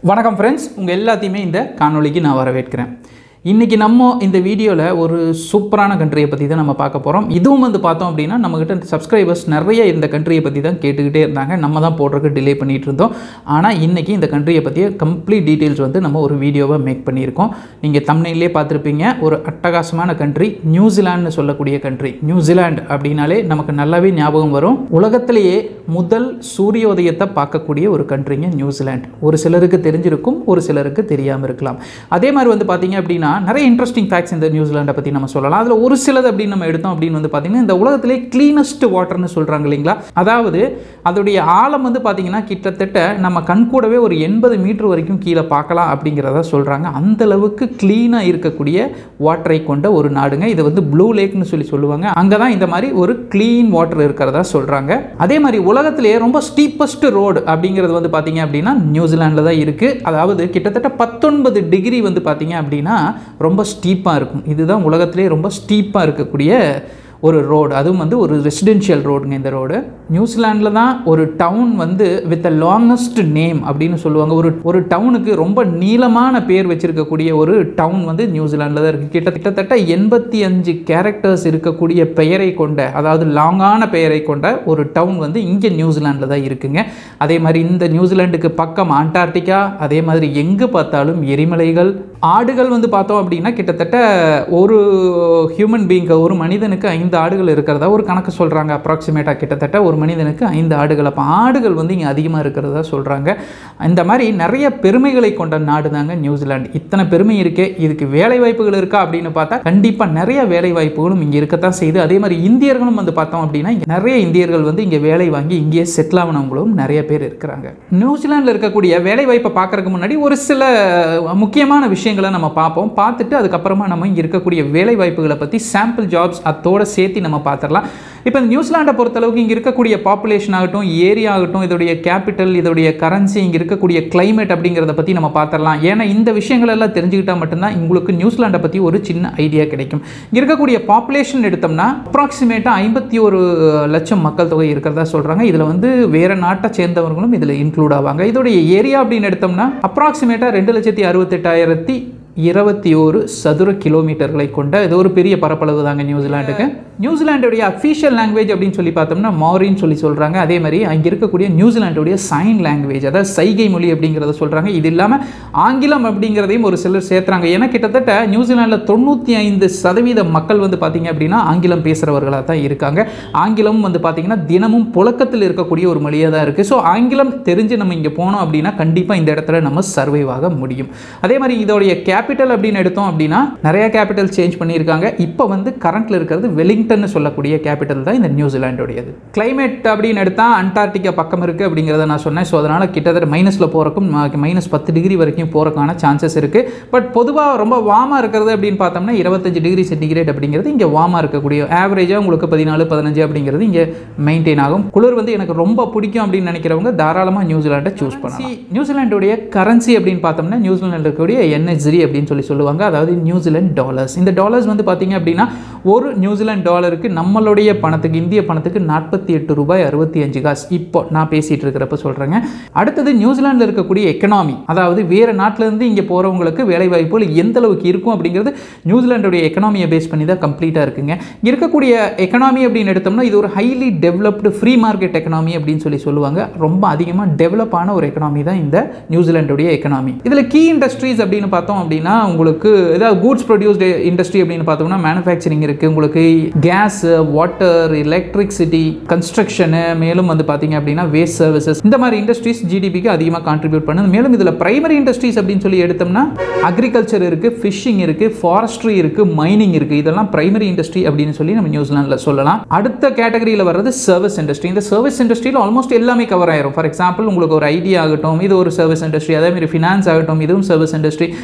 வணக்கம் ஃப்ரெண்ட்ஸ் உங்கள் எல்லாத்தையுமே இந்த காணொளிக்கு நான் வரவேற்கிறேன் இன்றைக்கி நம்ம இந்த வீடியோவில் ஒரு சூப்பரான கண்ட்ரியை பற்றி தான் நம்ம பார்க்க போகிறோம் இதுவும் வந்து பார்த்தோம் அப்படின்னா நம்மக்கிட்ட சப்ஸ்கிரைபர்ஸ் நிறைய இந்த கண்ட்ரியை பற்றி தான் கேட்டுக்கிட்டே இருந்தாங்க நம்ம தான் போடுறதுக்கு டிலே பண்ணிகிட்டு இருந்தோம் ஆனால் இன்றைக்கி இந்த கண்ட்ரியை பற்றிய கம்ப்ளீட் டீட்டெயில்ஸ் வந்து நம்ம ஒரு வீடியோவை மேக் பண்ணியிருக்கோம் நீங்கள் தமிழ்லேயே பார்த்துருப்பீங்க ஒரு அட்டகாசமான கண்ட்ரி நியூசிலாண்டுன்னு சொல்லக்கூடிய கண்ட்ரி நியூசிலாந்து அப்படின்னாலே நமக்கு நல்லாவே ஞாபகம் வரும் உலகத்திலேயே முதல் சூரியோதயத்தை பார்க்கக்கூடிய ஒரு கண்ட்ரிங்க நியூசிலாந்து ஒரு சிலருக்கு தெரிஞ்சிருக்கும் ஒரு சிலருக்கு தெரியாமல் இருக்கலாம் அதே மாதிரி வந்து பார்த்தீங்க அப்படின்னா நிறைய இன்ட்ரெஸ்டிங் ஃபேக்ட்ஸ் இந்த நியூசிலாண்டை பற்றி நம்ம சொல்லலாம் அதில் ஒரு சிலது அப்படின்னு நம்ம எடுத்தோம் அப்படின்னு வந்து பார்த்தீங்கன்னா இந்த உலகத்திலே க்ளீனஸ்ட் வாட்டர்னு சொல்கிறாங்க இல்லைங்களா அதாவது அதோடைய ஆழம் வந்து பார்த்தீங்கன்னா கிட்டத்தட்ட நம்ம கண் கூடவே ஒரு எண்பது மீட்டர் வரைக்கும் கீழே பார்க்கலாம் அப்படிங்கிறத சொல்கிறாங்க அந்த அளவுக்கு க்ளீனாக இருக்கக்கூடிய வாட்டரை கொண்ட ஒரு நாடுங்க இது வந்து ப்ளூ லேக்னு சொல்லி சொல்லுவாங்க அங்கே தான் இந்த மாதிரி ஒரு க்ளீன் வாட்டர் இருக்கிறதா சொல்கிறாங்க அதே மாதிரி உலகத்திலேயே ரொம்ப ஸ்டீப்பஸ்ட் ரோடு அப்படிங்கிறது வந்து பார்த்தீங்க அப்படின்னா நியூசிலாண்டில் தான் இருக்குது அதாவது கிட்டத்தட்ட பத்தொன்பது டிகிரி வந்து பார்த்தீங்க அப்படின்னா ரொம்ப ஸ்டீப்பாக இருக்கும் இதுதான் உலகத்திலே ரொம்ப ஸ்டீப்பாக இருக்கக்கூடிய ஒரு ரோடு அதுவும் வந்து ஒரு ரெசிடென்ஷியல் ரோடுங்க இந்த ரோடு நியூசிலாண்டில் தான் ஒரு டவுன் வந்து வித் அ லாங்கஸ்ட் நேம் அப்படின்னு சொல்லுவாங்க ஒரு ஒரு டவுனுக்கு ரொம்ப நீளமான பேர் வச்சிருக்கக்கூடிய ஒரு டவுன் வந்து நியூசிலாண்டில் தான் இருக்குது கிட்ட கிட்டத்தட்ட எண்பத்தி அஞ்சு கேரக்டர்ஸ் இருக்கக்கூடிய பெயரை கொண்ட அதாவது லாங்கான பெயரை கொண்ட ஒரு டவுன் வந்து இங்கே நியூசிலாண்டில் தான் இருக்குங்க அதே மாதிரி இந்த நியூசிலாண்டுக்கு பக்கம் அண்டார்டிகா அதே மாதிரி எங்கே பார்த்தாலும் எரிமலைகள் ஆடுகள் வந்து பார்த்தோம் அப்படின்னா கிட்டத்தட்ட ஒரு ஹியூமன் பீங்க ஒரு மனிதனுக்கு ஐந்து ஆடுகள் இருக்கிறதா ஒரு கணக்கு சொல்கிறாங்க அப்ராக்சிமேட்டாக கிட்டத்தட்ட ஒரு மனிதனுக்கு ஐந்து ஆடுகள் அப்போ ஆடுகள் வந்து இங்கே அதிகமாக இருக்கிறதா சொல்கிறாங்க இந்த மாதிரி நிறைய பெருமைகளை கொண்ட நாடு தாங்க நியூசிலாந்து இத்தனை பெருமை இருக்கே இதுக்கு வேலை வாய்ப்புகள் இருக்கா அப்படின்னு பார்த்தா கண்டிப்பாக நிறைய வேலை வாய்ப்புகளும் இங்கே இருக்கத்தான் செய்யுது அதே மாதிரி இந்தியர்களும் வந்து பார்த்தோம் அப்படின்னா இங்கே நிறைய இந்தியர்கள் வந்து இங்கே வேலை வாங்கி இங்கேயே செட்டில் ஆனவங்களும் நிறைய பேர் இருக்கிறாங்க நியூசிலாண்டில் இருக்கக்கூடிய வேலை வாய்ப்பை பார்க்கறதுக்கு முன்னாடி ஒரு சில முக்கியமான விஷயங்களை நம்ம பார்ப்போம் பார்த்துட்டு அதுக்கப்புறமா நம்ம இங்கே இருக்கக்கூடிய வேலை வாய்ப்புகளை பற்றி சாம்பிள் ஜாப்ஸ் அதோட சேர்த்து நம்ம பார்த்துடலாம் இப்போ இந்த நியூசிலாண்டை பொறுத்தளவுக்கு இங்கே இருக்கக்கூடிய பாப்புலேஷன் ஆகட்டும் ஏரியா ஆகட்டும் இதோடைய கேபிட்டல் இதோடைய கரன்சி இங்கே இருக்கக்கூடிய கிளைமேட் அப்படிங்கிறத பற்றி நம்ம பார்த்துடலாம் ஏன்னா இந்த விஷயங்கள் எல்லாம் தெரிஞ்சுக்கிட்டால் மட்டும்தான் உங்களுக்கு நியூசிலாண்டை பற்றி ஒரு சின்ன ஐடியா கிடைக்கும் இங்கே இருக்கக்கூடிய பாப்புலேஷன் எடுத்தோம்னா அப்ராக்சிமேட்டாக ஐம்பத்தி ஒரு லட்சம் மக்கள் தொகை இருக்கிறதா சொல்கிறாங்க இதில் வந்து வேறு நாட்டை சேர்ந்தவர்களும் இதில் இன்க்ளூட் ஆவாங்க இதோடைய ஏரியா அப்படின்னு எடுத்தோம்னா அப்ராக்சிமேட்டாக ரெண்டு லட்சத்தி அறுபத்தெட்டாயிரத்தி இருபத்தி ஒரு சதுர கிலோமீட்டர்களை கொண்ட இது ஒரு பெரிய பரப்பளவு தாங்க நியூசிலாண்டுக்கு நியூசிலாண்டுடைய அஃபீஷியல் லாங்குவேஜ் அப்படின்னு சொல்லி பார்த்தோம்னா மாரின்னு சொல்லி சொல்கிறாங்க அதே மாதிரி அங்கே இருக்கக்கூடிய நியூசிலாண்டுடைய சைன் லாங்குவேஜ் அதாவது சைகை மொழி அப்படிங்கிறத சொல்கிறாங்க இது இல்லாமல் ஆங்கிலம் அப்படிங்கிறதையும் ஒரு சிலர் சேர்த்துறாங்க ஏன்னா கிட்டத்தட்ட நியூசிலாண்டில் தொண்ணூற்றி ஐந்து சதவீத மக்கள் வந்து பார்த்திங்க அப்படின்னா ஆங்கிலம் பேசுகிறவர்களாக தான் இருக்காங்க ஆங்கிலம் வந்து பார்த்திங்கன்னா தினமும் புழக்கத்தில் இருக்கக்கூடிய ஒரு மொழியாக தான் இருக்குது ஸோ ஆங்கிலம் தெரிஞ்சு நம்ம இங்கே போனோம் அப்படின்னா கண்டிப்பாக இந்த இடத்துல நம்ம சர்வைவ் ஆக முடியும் அதே மாதிரி இதோடைய கேபிட்டல் அப்படின்னு எடுத்தோம் அப்படின்னா நிறைய கேபிட்டல் சேஞ்ச் பண்ணியிருக்காங்க இப்போ வந்து கரண்ட்டில் இருக்கிறது வெலிங்டன் சொல்லக்கூடிய கேபிட்டல் தான் இந்த நியூசிலாண்டோடையது கிளைமேட் அப்படின்னு எடுத்தால் அண்டார்டிகா பக்கம் இருக்குது அப்படிங்கிறத நான் சொன்னேன் ஸோ அதனால் கிட்டத்தட்ட மைனஸில் போகிறக்கும் மைனஸ் பத்து டிகிரி வரைக்கும் போகிறக்கான சான்சஸ் இருக்குது பட் பொதுவாக ரொம்ப வார்மாக இருக்கிறது அப்படின்னு பார்த்தோம்னா இருபத்தஞ்சு டிகிரி சென்டிகிரேட் அப்படிங்கிறது இங்கே வார்மாக இருக்கக்கூடிய ஆவரேஜாக உங்களுக்கு பதினாலு பதினஞ்சு அப்படிங்கிறது இங்கே மெயின்டைன் ஆகும் குளிர் வந்து எனக்கு ரொம்ப பிடிக்கும் அப்படின்னு நினைக்கிறவங்க தாராளமாக நியூசிலாண்டை சூஸ் பண்ணலாம் நியூசிலாண்டுடைய கரன்சி அப்படின்னு பார்த்தோம்னா நியூசிலாண்டில் இருக்கக்கூடிய என்ஹெச்ரி அப்படின்னு சொல்லி சொல்லுவாங்க அதாவது நியூசிலாந்து டாலர்ஸ் இந்த டாலர்ஸ் வந்து பார்த்தீங்க அப்படின்னா ஒரு நியூசிலாந்து டாலருக்கு நம்மளுடைய பணத்துக்கு இந்திய பணத்துக்கு நாற்பத்தி எட்டு ரூபாய் அறுபத்தி அஞ்சு காசு இப்போ நான் பேசிகிட்டு இருக்கிறப்ப சொல்கிறேங்க அடுத்தது நியூசிலாண்டில் இருக்கக்கூடிய எக்கனாமி அதாவது வேறு நாட்டிலேருந்து இங்கே போகிறவங்களுக்கு வேலை வாய்ப்புகள் எந்த அளவுக்கு இருக்கும் அப்படிங்கிறது நியூசிலாண்டுடைய எக்கனாமியை பேஸ் பண்ணி தான் கம்ப்ளீட்டாக இருக்குங்க இங்க இருக்கக்கூடிய எக்கனாமி அப்படின்னு எடுத்தோம்னா இது ஒரு highly developed free market economy அப்படின்னு சொல்லி சொல்லுவாங்க ரொம்ப அதிகமாக டெவலப் ஆன ஒரு எக்கனாமி தான் இந்த நியூசிலாண்டுடைய எக்கனாமி இதில் கீ இண்டஸ்ட்ரீஸ் அப்படின்னு பார்த்தோம் அப்படின்னா உங்களுக்கு ஏதாவது கூட்ஸ் ப்ரொடியூஸ்டு இண்டஸ்ட்ரி அப்படின்னு பார்த்தோம்னா மேனுஃபேக்சரிங் இருக்குது உங்களுக்கு கேஸ் வாட்டர் எலக்ட்ரிசிட்டி கன்ஸ்ட்ரக்ஷனு மேலும் வந்து பார்த்தீங்க அப்படின்னா வேஸ்ட் சர்வீசஸ் இந்த மாதிரி இண்டஸ்ட்ரீஸ் ஜிடிபிக்கு அதிகமாக கான்ட்ரிபியூட் பண்ணுது மேலும் இதில் பிரைமரி இண்டஸ்ட்ரீஸ் அப்படின்னு சொல்லி எடுத்தோம்னா அக்ரிகல்ச்சர் இருக்குது ஃபிஷிங் இருக்குது ஃபாரஸ்ட்ரி இருக்குது மைனிங் இருக்குது இதெல்லாம் பிரைமரி இண்டஸ்ட்ரி அப்படின்னு சொல்லி நம்ம நியூசிலாண்டில் சொல்லலாம் அடுத்த கேட்டகரியில் வர்றது சர்வீஸ் இண்டஸ்ட்ரி இந்த சர்வீஸ் இண்டஸ்ட்ரியில் ஆல்மோஸ்ட் எல்லாமே கவர் ஆயிரும் ஃபார் எக்ஸாம்பிள் உங்களுக்கு ஒரு ஐடியா ஆகட்டும் இது ஒரு சர்வீஸ் இண்டஸ்ட்ரி அதே மாதிரி ஃபினான்ஸ் ஆகட்டும் இதுவும் சர்வீஸ் இண்டஸ்ட்ரி அதே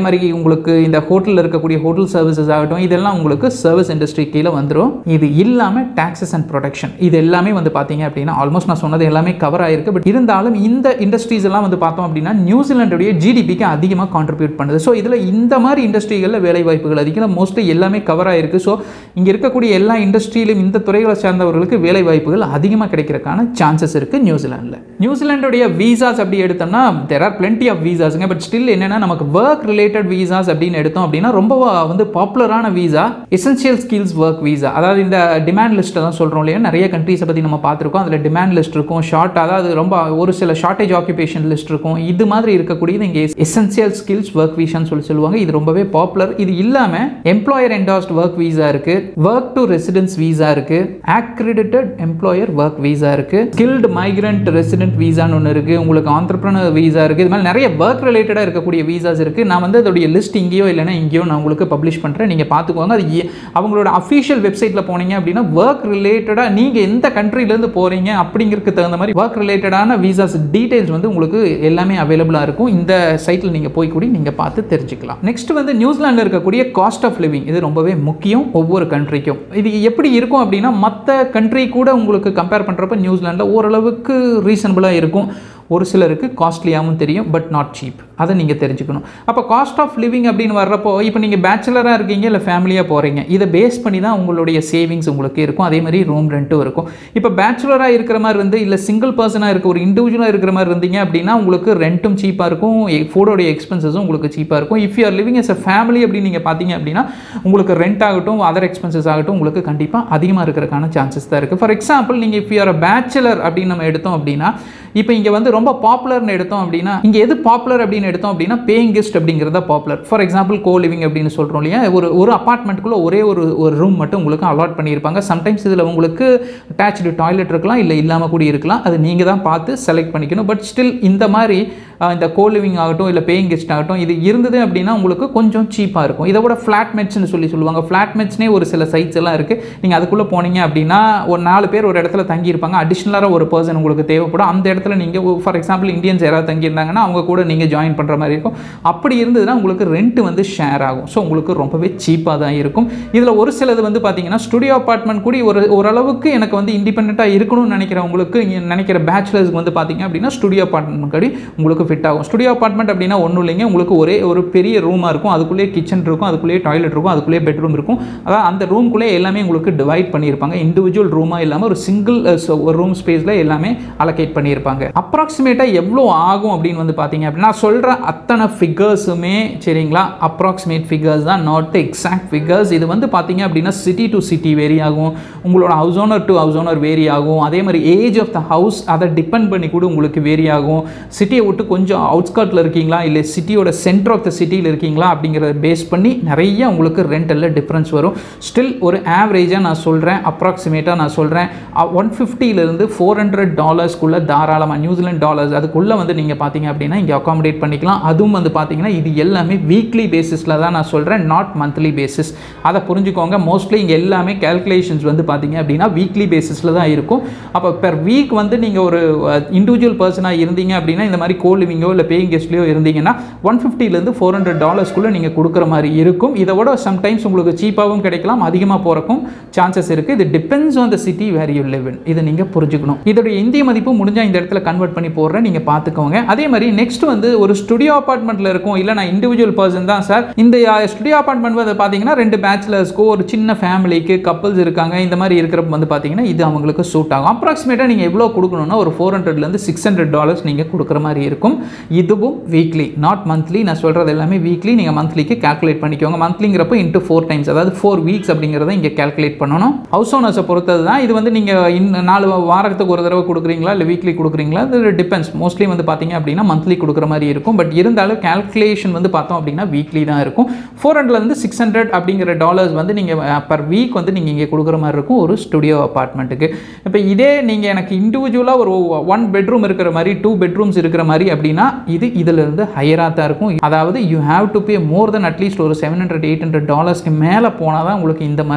மாதிரி உங்களுக்கு இந்த ஹோட்டலில் இருக்கக்கூடிய ஹோட்டல் சர்வீசஸ் ஆகட்டும் இதெல்லாம் உங்களுக்கு சர்வீஸ் இண்டஸ்ட்ரி கீழே வந்துடும் இது இல்லாமல் டாக்ஸஸ் அண்ட் ப்ரொடக்ஷன் இது எல்லாமே வந்து பார்த்தீங்க அப்படின்னா ஆல்மோஸ்ட் நான் சொன்னது எல்லாமே கவர் ஆயிருக்கு பட் இருந்தாலும் இந்த இண்டஸ்ட்ரீஸ் எல்லாம் வந்து பார்த்தோம் அப்படின்னா நியூசிலாண்டுடைய ஜிடிபிக்கு அதிகமாக கான்ட்ரிபியூட் பண்ணுது ஸோ இதில் இந்த மாதிரி இண்டஸ்ட்ரிகளில் வேலை வாய்ப்புகள் அதிகம் மோஸ்ட்லி எல்லாமே கவர் ஆயிருக்கு ஸோ இங்கே இருக்கக்கூடிய எல்லா இண்டஸ்ட்ரியிலும் இந்த துறைகளை சார்ந்தவர்களுக்கு வேலை வாய்ப்புகள் அதிகமாக கிடைக்கிறதுக்கான சான்சஸ் இருக்குது நியூசிலாண்டில் நியூசிலாண்டுடைய வீசாஸ் அப்படி எடுத்தோம்னா தெர் ஆர் பிளென்டி ஆஃப் வீசாஸுங்க பட் ஸ்டில் என்னென்னா நமக்கு ஒர்க் ரிலேட்டட் வீசாஸ் அப்படின்னு எடுத்தோம் அப்படின்னா ரொம்ப வந்து பாப்புலரான visa essential skills work visa அதாவது இந்த டிமாண்ட் லிஸ்ட்டை தான் சொல்கிறோம் இல்லையா நிறைய கண்ட்ரீஸை பற்றி நம்ம பார்த்துருக்கோம் அதில் டிமாண்ட் லிஸ்ட் இருக்கும் ஷார்ட் அதாவது ரொம்ப ஒரு சில ஷார்ட்டேஜ் ஆக்குபேஷன் லிஸ்ட் இருக்கும் இது மாதிரி இருக்கக்கூடியது இங்கே எசென்சியல் ஸ்கில்ஸ் ஒர்க் வீசான்னு சொல்லி சொல்லுவாங்க இது ரொம்பவே பாப்புலர் இது இல்லாமல் எம்ப்ளாயர் என்டாஸ்ட் ஒர்க் வீசா இருக்கு ஒர்க் டு ரெசிடென்ஸ் வீசா இருக்கு ஆக்ரிடிட்டட் எம்ப்ளாயர் ஒர்க் வீசா இருக்கு ஸ்கில்டு மைக்ரண்ட் ரெசிடென்ட் வீசான்னு ஒன்று இருக்கு உங்களுக்கு ஆண்டர்பிரனர் வீசா இருக்கு இது மாதிரி நிறைய ஒர்க் ரிலேட்டடாக இருக்கக்கூடிய வீசாஸ் இருக்கு நான் வந்து அதோடைய லிஸ்ட் இங்கேயோ இல்லைன்னா இங்கேயோ நான் உங்களுக்கு பப்ளிஷ் பண்ணுறேன் நீங்கள் பார்த்துக்கோங்க அது ஏ- அவங்களோட அஃபிஷியல் வெப்சைட்டில் போனீங்க அப்படின்னா ஒர்க் ரிலேட்டடாக நீங்கள் எந்த கண்ட்ரிலேருந்து போகிறீங்க அப்படிங்கிறதுக்கு தகுந்த மாதிரி ஒர்க் ரிலேட்டடான வீசாஸ் டீடைல்ஸ் வந்து உங்களுக்கு எல்லாமே அவைலபிளாக இருக்கும் இந்த சைட்டில் நீங்கள் போய் கூட நீங்கள் பார்த்து தெரிஞ்சுக்கலாம் நெக்ஸ்ட் வந்து நியூசிலாண்டில் இருக்கக்கூடிய காஸ்ட் ஆஃப் லிவிங் இது ரொம்பவே முக்கியம் ஒவ்வொரு கண்ட்ரிக்கும் இது எப்படி இருக்கும் அப்படின்னா மற்ற கண்ட்ரி கூட உங்களுக்கு கம்பேர் பண்ணுறப்ப நியூசிலாண்டில் ஓரளவுக்கு ரீசனபிளாக இருக்கும் ஒரு சிலருக்கு காஸ்ட்லியாகவும் தெரியும் பட் நாட் சீப் அதை நீங்கள் தெரிஞ்சுக்கணும் அப்போ காஸ்ட் ஆஃப் லிவிங் அப்படின்னு வர்றப்போ இப்போ நீங்கள் பேச்சுலராக இருக்கீங்க இல்லை ஃபேமிலியாக போகிறீங்க இதை பேஸ் பண்ணி தான் உங்களுடைய சேவிங்ஸ் உங்களுக்கு இருக்கும் அதே மாதிரி ரூம் ரெண்ட்டும் இருக்கும் இப்போ பேச்சுலராக இருக்கிற மாதிரி வந்து இல்லை சிங்கிள் பர்சனாக இருக்க ஒரு இண்டிவிஜுவலாக இருக்கிற மாதிரி இருந்தீங்க அப்படின்னா உங்களுக்கு ரெண்ட்டும் சீப்பாக இருக்கும் ஃபுடோடைய எக்ஸ்பென்சஸும் உங்களுக்கு சீப்பாக இருக்கும் if you are living as a family அப்படின்னு நீங்கள் பார்த்தீங்க அப்படின்னா உங்களுக்கு ரெண்ட் ஆகட்டும் அதர் எக்ஸ்பென்சஸ் ஆகட்டும் உங்களுக்கு கண்டிப்பாக அதிகமாக இருக்கிறதுக்கான சான்சஸ் தான் இருக்குது ஃபார் எக்ஸாம்பிள் நீங்கள் இஃப் யூ ஆர் பேச்சுலர் அப்படின்னு நம்ம எடுத்தோம் அப்படின்னா இப்போ இங்கே வந்து ரொம்ப பாப்புலர்னு எடுத்தோம் அப்படின்னா இங்கே எது பாப்புலர் அப்படின்னு எடுத்தோம் அப்படின்னா பேயிங் கெஸ்ட் அப்படிங்கிறத popular for example coliving அப்படின்னு சொல்கிறோம் இல்லையா ஒரு ஒரு அப்பார்ட்மெண்ட்டுக்குள்ளே ஒரே ஒரு ஒரு ரூம் மட்டும் உங்களுக்கு அலாட் பண்ணியிருப்பாங்க சம்டைம்ஸ் இதில் உங்களுக்கு அட்டாச்சு டாய்லெட் இருக்கலாம் இல்லை இல்லாமல் கூட இருக்கலாம் அது நீங்கள் தான் பார்த்து செலக்ட் பண்ணிக்கணும் பட் ஸ்டில் இந்த மாதிரி அஹ், இந்த கோ லிவிங் ஆகட்டும் இல்லை பேயிங் கெஸ்ட் ஆகட்டும் இது இருந்தது அப்படின்னா உங்களுக்கு கொஞ்சம் சீப்பாக இருக்கும் இதை விட ஃப்ளாட் மெட்ஸ்னு சொல்லி சொல்லுவாங்க ஃப்ளாட் மெட்ஸ்னே ஒரு சில சைட்ஸ் எல்லாம் இருக்குது நீங்கள் அதுக்குள்ளே போனீங்க அப்படின்னா ஒரு நாலு பேர் ஒரு இடத்துல தங்கியிருப்பாங்க அடிஷ்னலாக ஒரு பர்சன் உங்களுக்கு தேவைப்படும் அந்த இடத்துல நீங்கள் ஃபார் எக்ஸாம்பிள் இந்தியன்ஸ் யாராவது தங்கியிருந்தாங்கன்னா அவங்க கூட நீங்கள் ஜாயின் பண்ணுற மாதிரி இருக்கும் அப்படி இருந்ததுன்னா உங்களுக்கு ரெண்ட் வந்து ஷேர் ஆகும் ஸோ உங்களுக்கு ரொம்பவே சீப்பாக தான் இருக்கும் இதில் ஒரு சிலது வந்து பார்த்தீங்கன்னா ஸ்டுடியோ அப்பார்ட்மெண்ட் கூட ஒரு ஓரளவுக்கு எனக்கு வந்து இண்டிபெண்ட்டாக இருக்கணும்னு நினைக்கிறவங்களுக்கு இங்க நினைக்கிற பேச்சுலர்ஸ்க்கு வந்து பார்த்தீங்க அப்படின்னா ஸ்டுடியோ அப்பார்ட்மெண்ட் கடி உங்களுக்கு ஃபிட் ஆகும் ஸ்டுடியோ அப்பார்ட்மெண்ட் அப்படின்னா ஒன்றும் இல்லைங்க உங்களுக்கு ஒரே ஒரு பெரிய ரூமாக இருக்கும் அதுக்குள்ளேயே கிச்சன் இருக்கும் அதுக்குள்ளேயே டாய்லெட் இருக்கும் அதுக்குள்ளேயே பெட்ரூம் இருக்கும் அதான் அந்த ரூம்குள்ளே எல்லாமே உங்களுக்கு டிவைட் பண்ணியிருப்பாங்க இண்டிவிஜுவல் ரூமாக இல்லாமல் ஒரு சிங்கிள் ஒரு ரூம் ஸ்பேஸில் எல்லாமே அலோகேட் பண்ணியிருப்பாங்க அப்ராக்சிமேட்டாக எவ்வளோ ஆகும் அப்படின்னு வந்து பார்த்தீங்க அப்படின்னா நான் சொல்கிற அத்தனை ஃபிகர்ஸுமே சரிங்களா அப்ராக்சிமேட் ஃபிகர்ஸ் தான் நாட் த எக்ஸாக்ட் ஃபிகர்ஸ் இது வந்து பார்த்தீங்க அப்படின்னா சிட்டி டு சிட்டி வேரி ஆகும் உங்களோட house owner to house owner vary ஆகும் அதே மாதிரி ஏஜ் ஆஃப் த ஹவுஸ் அதை டிபெண்ட் பண்ணி கூட உங்களுக்கு வேரி ஆகும் சிட்டியை விட்டு கொஞ்சம் அவுட்ஸ்கர்ட்டில் இருக்கீங்களா இல்லை சிட்டியோட சென்டர் ஆஃப் த சிட்டியில் இருக்கீங்களா அப்படிங்கிறத பேஸ் பண்ணி நிறைய உங்களுக்கு ரெண்டலில் டிஃப்ரென்ஸ் வரும் ஸ்டில் ஒரு ஆவரேஜாக நான் சொல்கிறேன் அப்ராக்சிமேட்டாக நான் சொல்கிறேன் ஒன் ஃபிஃப்டியிலேருந்து ஃபோர் ஹண்ட்ரட் டாலர்ஸ்க்குள்ளே தாராளமாக நியூசிலாந்து டாலர்ஸ் அதுக்குள்ளே வந்து நீங்கள் பார்த்தீங்க அப்படின்னா இங்கே அகாமடேட் பண்ணிக்கலாம் அதுவும் வந்து பார்த்தீங்கன்னா இது எல்லாமே வீக்லி பேசிஸில் தான் நான் சொல்கிறேன் நாட் மந்த்லி பேசிஸ் அதை புரிஞ்சுக்கோங்க மோஸ்ட்லி இங்கே எல்லாமே கேல்குலேஷன்ஸ் வந்து பார்த்தீங்க அப்படின்னா வீக்லி பேசிஸில் தான் இருக்கும் அப்போ பெர் வீக் வந்து நீங்கள் ஒரு இண்டிவிஜுவல் பர்சனாக இருந்தீங்க அப்படின்னா இந்த மாதிரி கோ லிவிங்கோ இல்லை பேயிங் கெஸ்ட்லையோ இருந்தீங்கன்னா ஒன் ஃபிஃப்டிலேருந்து ஃபோர் ஹண்ட்ரட் டாலர்ஸ்க்குள்ளே நீங்கள் கொடுக்குற மாதிரி இருக்கும் இதை விட சம்டைம்ஸ் உங்களுக்கு சீப்பாகவும் கிடைக்கலாம் அதிகமாக போகிறக்கும் சான்சஸ் இருக்குது இது depends on the city where you live in இதை நீங்கள் புரிஞ்சுக்கணும் இதோடைய இந்திய மதிப்பு முடிஞ்சால் இந்த இடத்துல கன்வெர்ட் பண்ணி போடுறேன் நீங்கள் பார்த்துக்கோங்க அதே மாதிரி நெக்ஸ்ட் வந்து ஒரு ஸ்டுடியோ அப்பார்ட்மெண்ட்டில் இருக்கும் இல்லை நான் இண்டிவிஜுவல் பர்சன் தான் சார் இந்த ஸ்டுடியோ அப்பார்ட்மெண்ட் வந்து பார்த்தீங்கன்னா ரெண்டு பேச்சுலர்ஸ்க்கோ ஒரு சின்ன ஃபேமிலிக்கு கப்பல்ஸ் இருக்காங்க இந்த மாதிரி இருக்கிறப்ப வந்து பார்த்தீங்கன்னா இது அவங்களுக்கு சூட் ஆகும் அப்ராக்சிமேட்டாக நீங்கள் எவ்வளோ கொடுக்கணும்னா ஒரு ஃபோர் ஹண்ட்ரட்லேருந்து சிக்ஸ் ஹண்ட்ரட் டாலர்ஸ் நீங்கள் கொடுக்குற மாதிரி இருக்கும் இதுவும் வீக்லி நாட் மந்த்லி நான் சொல்கிறது எல்லாமே வீக்லி நீங்கள் மந்த்லிக்கு கால்குலேட் பண்ணிக்கோங்க மந்த்லிங்கிறப்போ இன்ட்டு ஃபோர் டைம்ஸ் அதாவது ஃபோர் வீக்ஸ் அப்படிங்கிறத இங்கே கால்குலேட் பண்ணணும் ஹவுஸ் ஓனர்ஸை பொறுத்தது தான் இது வந்து நீங்கள் இன் நாலு வாரத்துக்கு ஒரு தடவை கொடுக்குறீங்களா இல்லை வீக்லி கொடுக்குறீங்களா இது டிபெண்ட்ஸ் மோஸ்ட்லி வந்து பார்த்தீங்க அப்படின்னா மந்த்லி கொடுக்குற மாதிரி இருக்கும் பட் இருந்தாலும் கால்குலேஷன் வந்து பார்த்தோம் அப்படின்னா வீக்லி தான் இருக்கும் ஃபோர் ஹண்ட்ரட்லேருந்து சிக்ஸ் ஹண்ட்ரட் அப்படிங்கிற டாலர்ஸ் வந்து நீங்கள் பர் வீக் வந்து நீங்கள் இங்கே கொடுக்குற மாதிரி இருக்கும் ஒரு ஸ்டுடியோ அப்பார்ட்மெண்ட்டுக்கு இப்போ இதே நீங்கள் எனக்கு இண்டிவிஜுவலாக ஒரு ஒன் பெட்ரூம் இருக்கிற மாதிரி டூ பெட்ரூம்ஸ் இருக்கிற மாதிரி அப்படின்னா இது இதிலிருந்து ஹையராக தான் இருக்கும் அதாவது you have to pay more then at least ஒரு செவன் ஹண்ட்ரட் எயிட் ஹண்ட்ரட் டாலர்ஸ்க்கு மேலே போனால் தான் உங்களுக்கு இந்த மாதிரி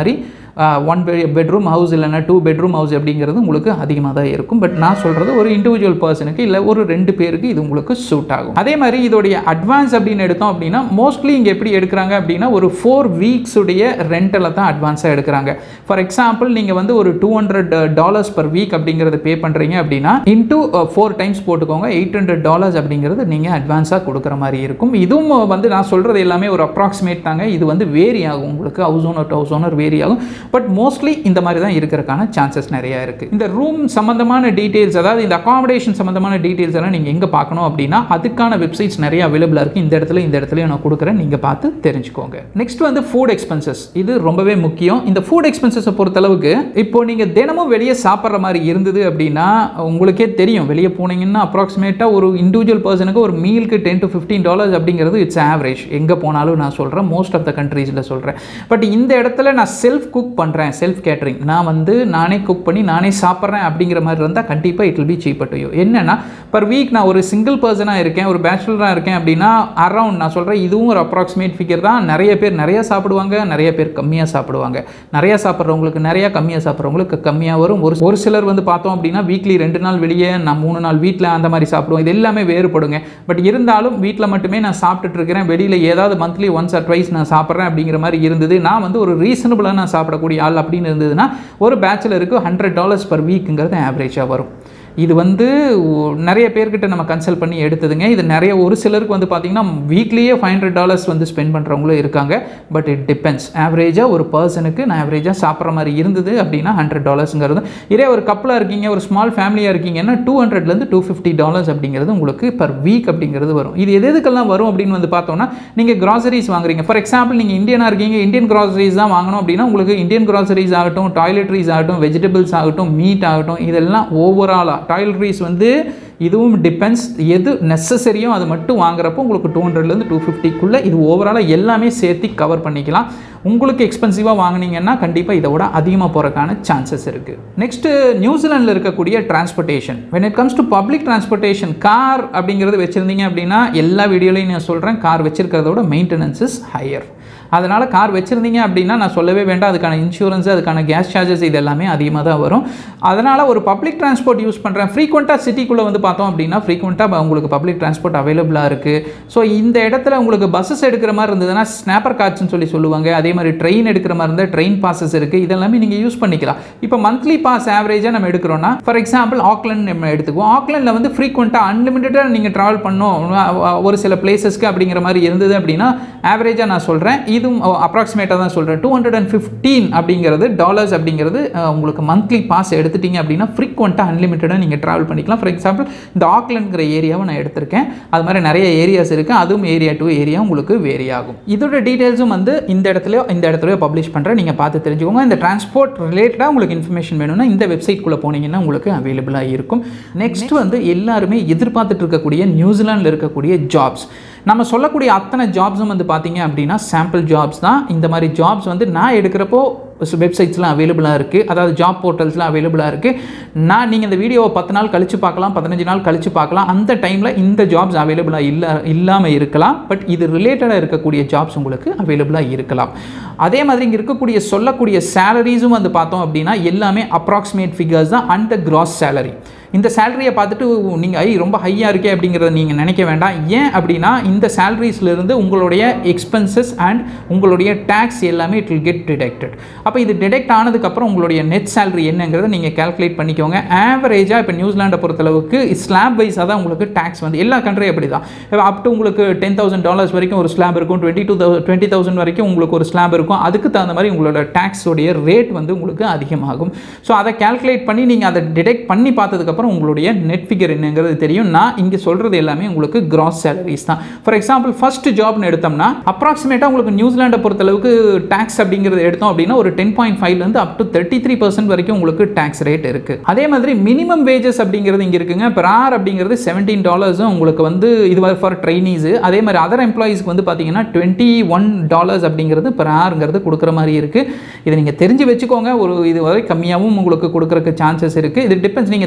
ஒன் பெட்ரூம் ஹவுஸ் இல்லைன்னா டூ பெட்ரூம் ஹவுஸ் அப்படிங்கிறது உங்களுக்கு அதிகமாக தான் இருக்கும் பட் நான் சொல்கிறது ஒரு இண்டிவிஜுவல் பர்சனுக்கு இல்லை ஒரு ரெண்டு பேருக்கு இது உங்களுக்கு சூட் ஆகும் அதே மாதிரி இதோடைய அட்வான்ஸ் அப்படின்னு எடுத்தோம் அப்படின்னா மோஸ்ட்லி இங்கே எப்படி எடுக்கிறாங்க அப்படின்னா ஒரு ஃபோர் வீக்ஸுடைய ரெண்டலை தான் அட்வான்ஸாக எடுக்கிறாங்க ஃபார் எக்ஸாம்பிள் நீங்கள் வந்து ஒரு two hundred dollars per week அப்படிங்கிறத பே பண்ணுறீங்க அப்படின்னா இன்டூ ஃபோர் டைம்ஸ் போட்டுக்கோங்க எயிட் ஹண்ட்ரட் டாலர்ஸ் அப்படிங்கிறது நீங்கள் அட்வான்ஸாக கொடுக்குற மாதிரி இருக்கும் இதுவும் வந்து நான் சொல்கிறது எல்லாமே ஒரு அப்ராக்சிமேட் தாங்க இது வந்து வேரி ஆகும் உங்களுக்கு house owner to house owner vary ஆகும் பட் மோஸ்ட்லி இந்த மாதிரி தான் இருக்கிறதுக்கான சான்சஸ் நிறையா இருக்குது இந்த ரூம் சம்மந்தமான டீட்டெயில்ஸ் அதாவது இந்த அகாமடேஷன் சம்மந்தமான டீட்டெயில்ஸ் எல்லாம் நீங்கள் எங்கே பார்க்கணும் அப்படின்னா அதுக்கான வெப்சைட்ஸ் நிறைய அவைலபிளாக இருக்குது இந்த இடத்துல இந்த இடத்துலையும் நான் கொடுக்குறேன் நீங்கள் பார்த்து தெரிஞ்சுக்கோங்க நெக்ஸ்ட் வந்து ஃபுட் எக்ஸ்பென்சஸ் இது ரொம்பவே முக்கியம் இந்த ஃபுட் எக்ஸ்பென்சஸை பொறுத்தளவுக்கு இப்போ நீங்கள் தினமும் வெளியே சாப்பிட்ற மாதிரி இருந்தது அப்படின்னா உங்களுக்கே தெரியும் வெளியே போனீங்கன்னா அப்ராக்சிமேட்டாக ஒரு இண்டிவிஜுவல் பர்சனுக்கு ஒரு மீலுக்கு டென் டு ஃபிஃப்டீன் டாலர்ஸ் அப்படிங்கிறது இட்ஸ் ஆவரேஜ் எங்கே போனாலும் நான் சொல்கிறேன் மோஸ்ட் ஆஃப் த கண்ட்ரீஸில் சொல்கிறேன் பட் இந்த இடத்துல நான் செல்ஃப் குக் பண்ணுறேன் செல்ஃப் கேட்ரிங் நான் வந்து நானே குக் பண்ணி நானே சாப்பிட்றேன் அப்படிங்கிற மாதிரி இருந்தால் கண்டிப்பாக it will be cheaper to you என்னன்னா பர் வீக் நான் ஒரு சிங்கிள் பர்சனாக இருக்கேன் ஒரு பேச்சுலராக இருக்கேன் அப்படின்னா அரௌண்ட் நான் சொல்கிறேன் இதுவும் ஒரு அப்ராக்சிமேட் ஃபிகர் தான் நிறைய பேர் நிறைய சாப்பிடுவாங்க நிறைய பேர் கம்மியாக சாப்பிடுவாங்க நிறைய சாப்பிட்றவங்களுக்கு நிறைய கம்மியாக சாப்பிட்றவங்களுக்கு கம்மியாக வரும் ஒரு ஒரு சிலர் வந்து பார்த்தோம் அப்படின்னா வீக்லி ரெண்டு நாள் வெளியே நான் மூணு நாள் வீட்டில் அந்த மாதிரி சாப்பிடுவோம் இது எல்லாமே வேறுபடுங்க பட் இருந்தாலும் வீட்டில் மட்டுமே நான் சாப்பிட்டுட்டு இருக்கிறேன் வெளியில் ஏதாவது மந்த்லி ஒன்ஸ் ஆர் ட்வைஸ் நான் சாப்பிட்றேன் அப்படிங்கிற மாதிரி இருந்தது நான் வந்து ஒரு ரீசனபிளாக நான் சாப்பிடக்கூடிய ஆள் அப்படின்னு இருந்ததுன்னா ஒரு பேச்சுலருக்கு ஹண்ட்ரட் டாலர்ஸ் பர் வீக்குங்கிறது ஆவரேஜாக வரும் இது வந்து ஒ- நிறைய பேர்கிட்ட நம்ம கன்சல்ட் பண்ணி எடுத்ததுங்க இது நிறைய ஒரு சிலருக்கு வந்து பார்த்தீங்கன்னா வீக்லியே ஃபைவ் ஹண்ட்ரட் டாலர்ஸ் வந்து ஸ்பெண்ட் பண்ணுறவங்களும் இருக்காங்க பட் இட் டிபெண்ட்ஸ் ஆவரேஜாக ஒரு பர்சனுக்கு நான் ஆவரேஜாக சாப்பிட்ற மாதிரி இருந்தது அப்படின்னா ஹண்ட்ரட் டாலர்ஸுங்கிறது இதே ஒரு கப்பலாக இருக்கீங்க ஒரு ஸ்மால் ஃபேமிலியாக இருக்கீங்கன்னா டூ ஹண்ட்ரட்லேருந்து டூ ஃபிஃப்டி டாலர்ஸ் அப்படிங்கிறது உங்களுக்கு பர் வீக் அப்படிங்கிறது வரும் இது எது எதுக்கெல்லாம் வரும் அப்படின்னு வந்து பார்த்தோம்னா நீங்கள் கிராசரிஸ் வாங்குறீங்க ஃபார் எக்ஸாம்பிள் நீங்கள் இந்தியனாக இருக்கீங்க இந்தியன் கிராசரிஸ் தான் வாங்கணும் அப்படின்னா உங்களுக்கு இந்தியன் கிராசரிஸ் ஆகட்டும் டாய்லெட்ரிஸ் ஆகட்டும் வெஜிடபிள்ஸ் ஆகட்டும் மீட் ஆகட்டும் இதெல்லாம் ஓவராலாக டாய்லெட்ரிஸ் வந்து இதுவும் டிபெண்ட்ஸ் எது நெசசரியோ அது மட்டும் வாங்குறப்போ உங்களுக்கு டூ ஹண்ட்ரட்லேருந்து டூ ஃபிஃப்டிக்குள்ளே இது ஓவராலாக எல்லாமே சேர்த்து கவர் பண்ணிக்கலாம் உங்களுக்கு எக்ஸ்பென்சிவாக வாங்குனீங்கன்னா கண்டிப்பாக இதை விட அதிகமாக போகிறக்கான சான்சஸ் இருக்குது நெக்ஸ்ட்டு நியூசிலாண்டில் இருக்கக்கூடிய transportation when it comes to public transportation car அப்படிங்கிறது வச்சுருந்தீங்க அப்படின்னா எல்லா வீடியோலையும் நான் சொல்கிறேன் கார் வச்சிருக்கிறத விட மெயின்டெனன்ஸ் இஸ் ஹையர் அதனால் கார் வச்சுருந்தீங்க அப்படின்னா நான் சொல்லவே வேண்டாம் அதுக்கான இன்சூரன்ஸ் அதுக்கான கேஸ் சார்ஜஸ் இது எல்லாமே அதிகமாக தான் வரும் அதனால் ஒரு பப்ளிக் டிரான்ஸ்போர்ட் யூஸ் பண்ணுறேன் ஃப்ரீக்வெண்ட்டாக சிட்டிக்குள்ளே வந்து பார்த்தோம் அப்படின்னா ஃப்ரீக்வெண்ட்டாக உங்களுக்கு பப்ளிக் டிரான்ஸ்போர்ட் அவைலபிளாக இருக்குது ஸோ இந்த இடத்துல உங்களுக்கு பஸ்ஸஸ் எடுக்கிற மாதிரி இருந்ததுன்னா ஸ்னாப்பர் கார்ட்ஸ்னு சொல்லி சொல்லுவாங்க அதே மாதிரி ட்ரெயின் எடுக்கிற மாதிரி இருந்தால் ட்ரெயின் பாசஸ் இருக்குது இதெல்லாமே நீங்கள் யூஸ் பண்ணிக்கலாம் இப்போ மந்த்லி பாஸ் ஆவரேஜாக நம்ம எடுக்கிறோன்னா ஃபார் எக்ஸாம்பிள் ஆக்லாண்ட் நம்ம எடுத்துக்குவோம் ஆக்லாண்டில் வந்து ஃப்ரீக்வெண்ட்டாக அன்லிமிட்டடாக நீங்கள் ட்ராவல் பண்ணோம் ஒரு சில பிளேசஸ்க்கு அப்படிங்கிற மாதிரி இருந்தது அப்படின்னா ஆவரேஜாக நான் சொல்கிறேன் இதுவும் அப்ராக்சிமேட்டாக தான் சொல்கிறேன் டூ ஹண்ட்ரட் அண்ட் ஃபிஃப்டீன் அப்படிங்கிறது டாலர்ஸ் அப்படிங்கிறது அஹ், உங்களுக்கு மந்த்லி பாஸ் எடுத்துட்டீங்க அப்படின்னா ஃப்ரீக்வெண்ட்டாக அன்லிமிட்டடாக நீங்கள் ட்ராவல் பண்ணிக்கலாம் ஃபார் எக்ஸாம்பிள் இந்த ஆக்லாண்ட்ங்கிற ஏரியாவை நான் எடுத்திருக்கேன் அது மாதிரி நிறைய ஏரியாஸ் இருக்குது அதுவும் ஏரியா டு ஏரியா உங்களுக்கு வேரி ஆகும் இதோட டீட்டெயில்ஸும் வந்து இந்த இடத்துலையோ இந்த இடத்துலையோ பப்ளிஷ் பண்ணுறேன் நீங்கள் பார்த்து தெரிஞ்சுக்கோங்க இந்த டிரான்ஸ்போர்ட் ரிலேட்டடாக உங்களுக்கு இன்ஃபர்மேஷன் வேணும்னா இந்த வெப்சைட்குள்ளே போனீங்கன்னா உங்களுக்கு அவைலபிளாக இருக்கும் நெக்ஸ்ட் வந்து எல்லாருமே எதிர்பார்த்துட்டு இருக்கக்கூடிய நியூசிலாண்டில் இருக்கக்கூடிய ஜாப்ஸ் நம்ம சொல்லக்கூடிய அத்தனை ஜாப்ஸும் வந்து பார்த்தீங்க அப்படின்னா சாம்பிள் ஜாப்ஸ் தான் இந்த மாதிரி ஜாப்ஸ் வந்து நான் எடுக்கிறப்போ வெப்சைட்ஸ்லாம் அவைலபிளாக இருக்குது அதாவது ஜாப் போர்ட்டல்ஸ்லாம் அவைலபிளாக இருக்குது நான் நீங்கள் இந்த வீடியோவை பத்து நாள் கழிச்சு பார்க்கலாம் பதினஞ்சு நாள் கழிச்சு பார்க்கலாம் அந்த டைமில் இந்த ஜாப்ஸ் அவைலபிளாக இல்லை இல்லாமல் இருக்கலாம் பட் இது ரிலேட்டடாக இருக்கக்கூடிய ஜாப்ஸ் உங்களுக்கு அவைலபிளாக இருக்கலாம் அதே மாதிரி இங்கே இருக்கக்கூடிய சொல்லக்கூடிய சேலரிஸும் வந்து பார்த்தோம் அப்படின்னா எல்லாமே அப்ராக்சிமேட் ஃபிகர்ஸ் தான் அண்ட் த கிராஸ் சேலரி இந்த சேலரியை பார்த்துட்டு நீங்கள் ஐ ரொம்ப ஹையாக இருக்கே அப்படிங்கிறத நீங்கள் நினைக்க வேண்டாம் ஏன் அப்படின்னா இந்த சேலரிஸ்லேருந்து உங்களுடைய எக்ஸ்பென்சஸ் அண்ட் உங்களுடைய டேக்ஸ் எல்லாமே இட் வில் கெட் டிடெக்டட் அப்போ இது டிடெக்ட் ஆனதுக்கப்புறம் உங்களுடைய நெட் சேலரி என்னங்கிறத நீங்கள் கால்குலேட் பண்ணிக்கோங்க ஆவரேஜாக இப்போ நியூசிலாண்டை பொறுத்தளவுக்கு ஸ்லாப் வைஸாக தான் உங்களுக்கு டேக்ஸ் வந்து எல்லா கண்ட்ரியும் அப்படி தான் அப் டு உங்களுக்கு டென் தௌசண்ட் டாலர்ஸ் வரைக்கும் ஒரு ஸ்லாப் இருக்கும் டுவெண்ட்டி டூ டுவெண்ட்டி தௌசண்ட் வரைக்கும் உங்களுக்கு ஒரு ஸ்லாப் இருக்கும் அதுக்கு தகுந்த மாதிரி உங்களோட டேக்ஸோடைய ரேட் வந்து உங்களுக்கு அதிகமாகும் ஸோ அதை கால்குலேட் பண்ணி நீங்கள் அதை டிடெக்ட் பண்ணி பார்த்ததுக்கப்புறம் உங்களுடைய நெட் ஃபிகர் என்னங்கிறது தெரியும் நான் இங்கே சொல்கிறது எல்லாமே உங்களுக்கு கிராஸ் சேலரிஸ் தான் ஃபார் எக்ஸாம்பிள் ஃபர்ஸ்ட் ஜாப்னு எடுத்தோம்னா அப்ராக்சிமேட்டாக உங்களுக்கு நியூசிலாண்டை பொறுத்தளவுக்கு டேக்ஸ் அப்படிங்கிறது எடுத்தோம் அப்படின்னா ஒரு டென் பாயிண்ட் ஃபைவ்லேருந்து up to thirty three percent வரைக்கும் உங்களுக்கு டேக்ஸ் ரேட் இருக்குது அதே மாதிரி மினிமம் வேஜஸ் அப்படிங்கிறது இங்கே இருக்குங்க per hour அப்படிங்கிறது செவன்டீன் டாலர்ஸும் உங்களுக்கு வந்து இது ஃபார் ட்ரைனீஸு அதே மாதிரி அதர் எம்ப்ளாயீஸ்க்கு வந்து பார்த்தீங்கன்னா டுவெண்ட்டி ஒன் டாலர்ஸ் அப்படிங்கிறது per hourங்கிறது கொடுக்குற மாதிரி இருக்குது இதை நீங்கள் தெரிஞ்சு வச்சுக்கோங்க ஒரு இது வரை கம்மியாகவும் உங்களுக்கு கொடுக்குறக்கு சான்சஸ் இருக்குது இது டிபெண்ட்ஸ் நீங்கள் தெரிஞ்சு வச்சு